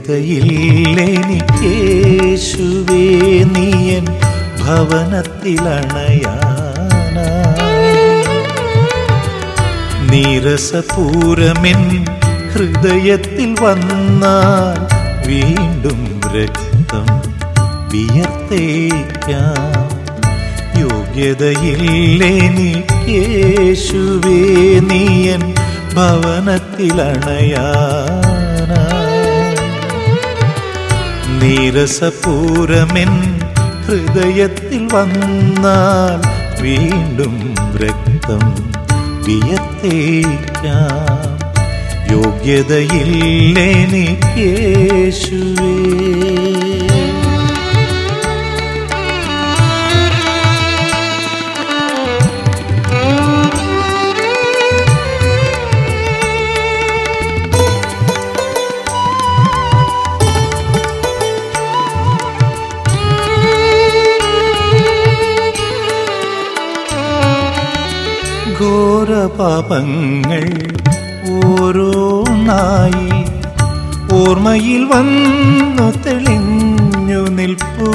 യോഗ്യതയില്ലെനിക്കേശുവേ നീയൻ ഭവനത്തിലണയാനാ നീരസപൂരമെൻ ഹൃദയത്തിൽ വന്നാൽ വീണ്ടും രക്തം വിയർത്തേക്കാം യോഗ്യതയില്ലെനിക്കേശുവേ നീയൻ ഭവനത്തിലണയാനാ നീരസപൂരമെൻ ഹൃദയത്തിൽ വന്നാൽ വീണ്ടും രക്തം വിയത്തേക്കാം യോഗ്യതയില്ലെനിക്കേശുവേ ഘോരപാപങ്ങൾ ഓരോന്നായി ഓർമ്മയിൽ വന്നു തെളിഞ്ഞു നിൽപ്പൂ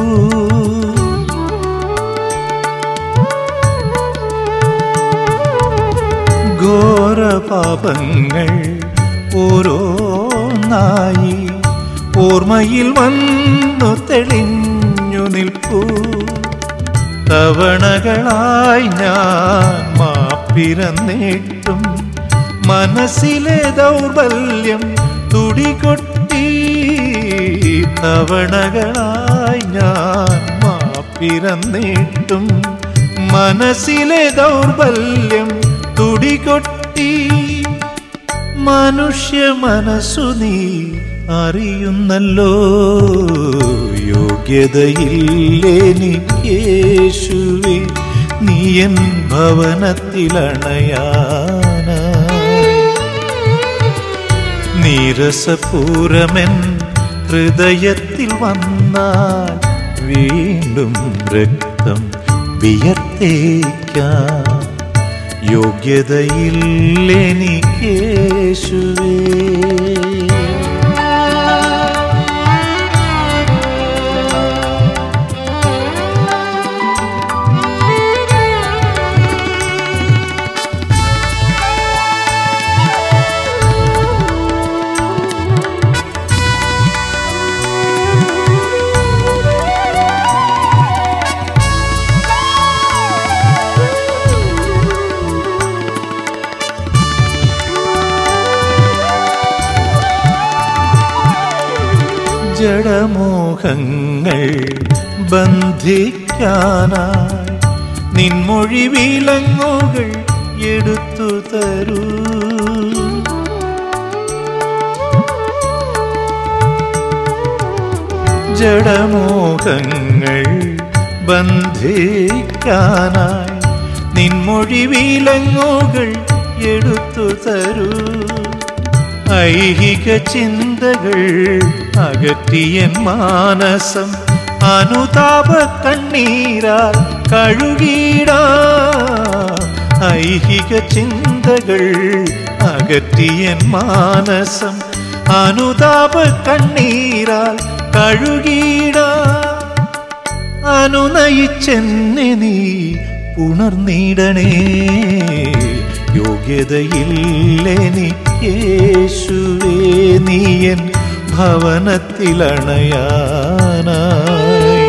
ഘോരപാപങ്ങൾ ഓരോന്നായി ഓർമ്മയിൽ വന്നു തെളിഞ്ഞു നിൽപ്പൂ തവണകളായി ഞാൻ മാപ്പിരന്നിട്ടും മനസ്സിലെ ദൗർബല്യം തുടികൊട്ടി തവണകളായി ഞാൻ മാപ്പിരന്നിട്ടും മനസ്സിലെ ദൗർബല്യം തുടികൊട്ടി മനുഷ്യ മനസ്സു നീ അറിയുന്നല്ലോ യോഗ്യതയില്ലെനിക്കേശുവേ നീയൻ ഭവനത്തിലണയാനായി നീരസപൂരമെൻ ഹൃദയത്തിൽ വന്നാൽ വീണ്ടും രക്തം വിയർത്തേക്കാം യോഗ്യതയില്ലെനിക്കേശുവേ ജഡമോഹങ്ങൾ ബന്ധിക്കാനായി നിൻമൊഴി വിലങ്ങുകൾ എടുത്തു തരൂ ജഡമോഹങ്ങൾ ബന്ധിക്കാനായി നിൻമൊഴി വിലങ്ങുകൾ എടുത്തു തരൂ ഐഹിക ചിന്തകൾ അകറ്റിയൻ മാനസം അനുതാപ കണ്ണീരാൽ കഴുകിടാ ഐഹിക ചിന്തകൾ അകറ്റിയൻ മാനസം അനുതാപ കണ്ണീരാൽ കഴുകിടാ അനുനയിച്ചെന്നെ നീ ഉണർന്നിടണേ യോഗ്യതയില്ലെനിക്കേശുവേ നീയൻ ഭവനത്തിലണയാനായി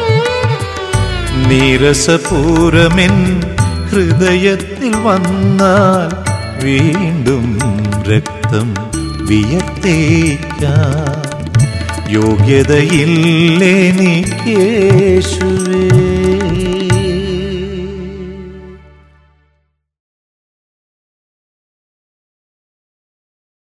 നീരസപൂരമെൻ ഹൃദയത്തിൽ വന്നാൽ വീണ്ടും രക്തം വിയത്തേക്കാം യോഗ്യതയില്ലെനിക്കേശുവേ